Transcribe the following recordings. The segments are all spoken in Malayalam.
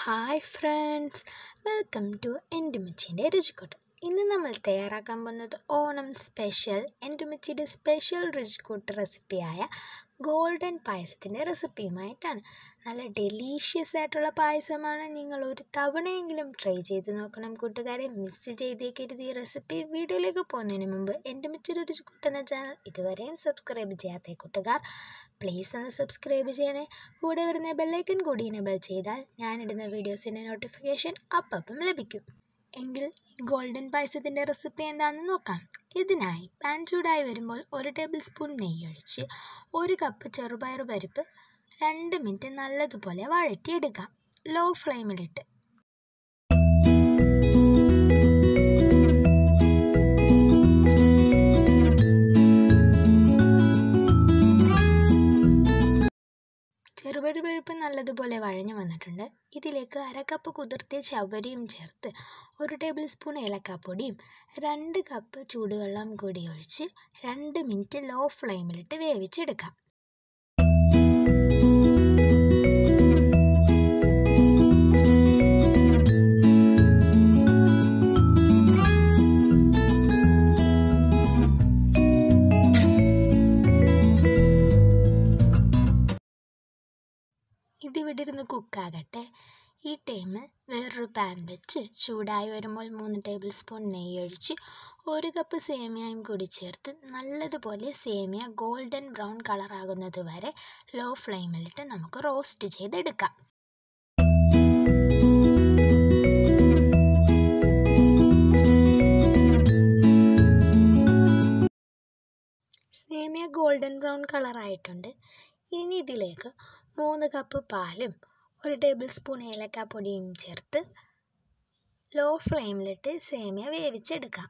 ഹായ് ഫ്രണ്ട്സ് വെൽക്കം ടു എൻ്റെ മുച്ചിൻ്റെ രുചിക്കൂട്ട് ഇന്ന് നമ്മൾ തയ്യാറാക്കാൻ പോകുന്നത് ഓണം സ്പെഷ്യൽ എൻ്റെ മുച്ചിയുടെ സ്പെഷ്യൽ രുചിക്കൂട്ട് റെസിപ്പിയായ ഗോൾഡൻ പായസത്തിൻ്റെ റെസിപ്പിയുമായിട്ടാണ് നല്ല ഡെലീഷ്യസ് ആയിട്ടുള്ള പായസമാണ് നിങ്ങൾ ഒരു തവണയെങ്കിലും ട്രൈ ചെയ്ത് നോക്കണം കൂട്ടുകാരെ മിസ് ചെയ്തേക്കരുത് ഈ റെസിപ്പി വീഡിയോയിലേക്ക് പോകുന്നതിന് മുമ്പ് എൻ്റെ മുച്ചിയുടെ രുചിക്കൂട്ട് എന്ന ചാനൽ ഇതുവരെയും സബ്സ്ക്രൈബ് ചെയ്യാത്ത കൂട്ടുകാർ പ്ലീസ് ഒന്ന് സബ്സ്ക്രൈബ് ചെയ്യണേ കൂടെ വരുന്ന ബെല്ലൈക്കൺ കൂടി എനേബിൾ ചെയ്താൽ ഞാനിടുന്ന വീഡിയോസിൻ്റെ നോട്ടിഫിക്കേഷൻ അപ്പം ലഭിക്കും എങ്കിൽ ഗോൾഡൻ പായസത്തിൻ്റെ റെസിപ്പി എന്താണെന്ന് നോക്കാം ഇതിനായി പാൻ ചൂടായി വരുമ്പോൾ ഒരു ടേബിൾ സ്പൂൺ നെയ്യ് ഒഴിച്ച് ഒരു കപ്പ് ചെറുപയർ പരിപ്പ് രണ്ട് മിനിറ്റ് നല്ലതുപോലെ വഴറ്റിയെടുക്കാം ലോ ഫ്ലെയിമിലിട്ട് ചെറുപയർ പരിപ്പ് നല്ലതുപോലെ വഴഞ്ഞു വന്നിട്ടുണ്ട് ഇതിലേക്ക് അര കപ്പ് കുതിർത്തിയ ചവരിയും ചേർത്ത് ഒരു ടേബിൾ സ്പൂൺ ഏലക്കാപ്പൊടിയും രണ്ട് കപ്പ് ചൂടുവെള്ളം കൂടി ഒഴിച്ച് രണ്ട് മിനിറ്റ് ലോ ഫ്ലെയിമിലിട്ട് വേവിച്ചെടുക്കാം ഇതിവിടെ ഇരുന്ന് കുക്കാകട്ടെ ഈ ടൈം വേറൊരു പാൻ വെച്ച് ചൂടായി വരുമ്പോൾ മൂന്ന് ടേബിൾ സ്പൂൺ നെയ്യ് ഒഴിച്ച് ഒരു കപ്പ് സേമിയയും കൂടി ചേർത്ത് നല്ലതുപോലെ സേമിയ ഗോൾഡൻ ബ്രൗൺ കളറാകുന്നത് വരെ ലോ ഫ്ലെയിമിലിട്ട് നമുക്ക് റോസ്റ്റ് ചെയ്തെടുക്കാം സേമിയ ഗോൾഡൻ ബ്രൗൺ കളറായിട്ടുണ്ട് ഇനി ഇതിലേക്ക് മൂന്ന് കപ്പ് പാലും ഒരു ടേബിൾ സ്പൂൺ ഏലക്കാപ്പൊടിയും ചേർത്ത് ലോ ഫ്ലെയിമിലിട്ട് സേമിയ വേവിച്ചെടുക്കാം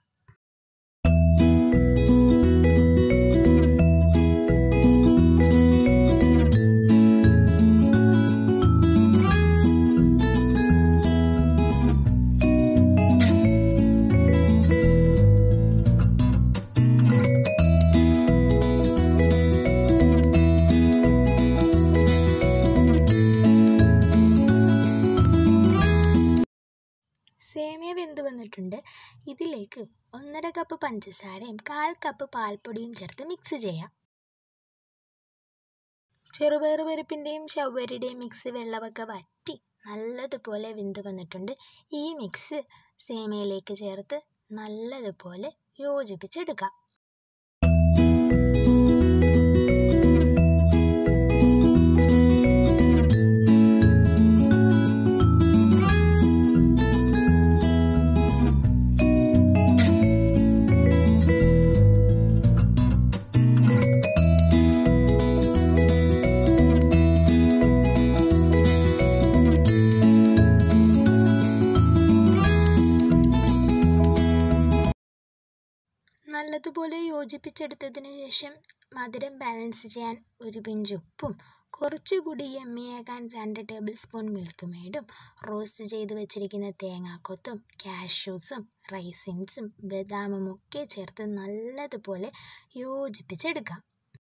സേമിയ വെന്ത് വന്നിട്ടുണ്ട് ഇതിലേക്ക് ഒന്നര കപ്പ് പഞ്ചസാരയും കാൽ കപ്പ് പാൽപ്പൊടിയും ചേർത്ത് മിക്സ് ചെയ്യാം ചെറുപയർ പരിപ്പിൻ്റെയും ചവ്വരിയുടെയും മിക്സ് വെള്ളമൊക്കെ വറ്റി നല്ലതുപോലെ വെന്ത് വന്നിട്ടുണ്ട് ഈ മിക്സ് സേമിയയിലേക്ക് ചേർത്ത് നല്ലതുപോലെ യോജിപ്പിച്ചെടുക്കാം നല്ലതുപോലെ യോജിപ്പിച്ചെടുത്തതിന് ശേഷം മധുരം ബാലൻസ് ചെയ്യാൻ ഒരു പിഞ്ച് ഉപ്പും കുറച്ചുകൂടി എമ്മയാകാൻ രണ്ട് ടേബിൾ സ്പൂൺ മിൽക്ക് മെയ്ഡും റോസ്റ്റ് ചെയ്ത് വെച്ചിരിക്കുന്ന തേങ്ങാക്കൊത്തും കാഷ്യൂസും റൈസിൻസും ബദാമും ഒക്കെ ചേർത്ത് നല്ലതുപോലെ യോജിപ്പിച്ചെടുക്കാം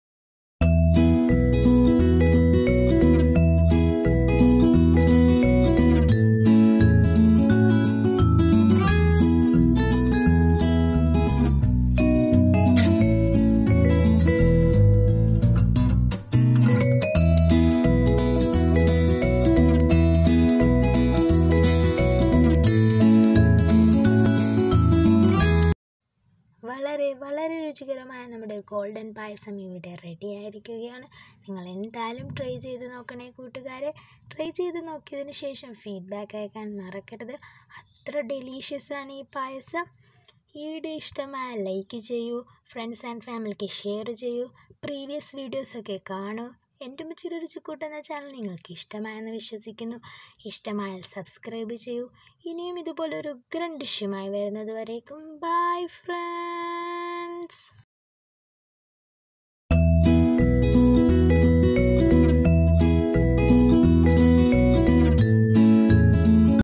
വളരെ വളരെ രുചികരമായ നമ്മുടെ ഗോൾഡൻ പായസം ഇവിടെ റെഡി ആയിരിക്കുകയാണ് നിങ്ങൾ എന്തായാലും ട്രൈ ചെയ്ത് നോക്കണേ കൂട്ടുകാരെ ട്രൈ ചെയ്ത് നോക്കിയതിന് ശേഷം ഫീഡ്ബാക്ക് അയക്കാൻ മറക്കരുത് അത്ര ഡെലീഷ്യസ് ആണ് ഈ പായസം ഈ വീഡിയോ ഇഷ്ടമായ ലൈക്ക് ചെയ്യൂ ഫ്രണ്ട്സ് ആൻഡ് ഫാമിലിക്ക് ഷെയർ ചെയ്യൂ പ്രീവിയസ് വീഡിയോസൊക്കെ കാണൂ എൻ്റെ മുച്ചിരി രുചിക്കൂട്ട് എന്ന ചാനൽ നിങ്ങൾക്ക് ഇഷ്ടമായെന്ന് വിശ്വസിക്കുന്നു ഇഷ്ടമായാൽ സബ്സ്ക്രൈബ് ചെയ്യൂ ഇനിയും ഇതുപോലെ ഒരു ഉഗ്രൻ ഡിഷുമായി വരുന്നത് വരേക്കും ബൈ ഫ്രണ്ട്സ്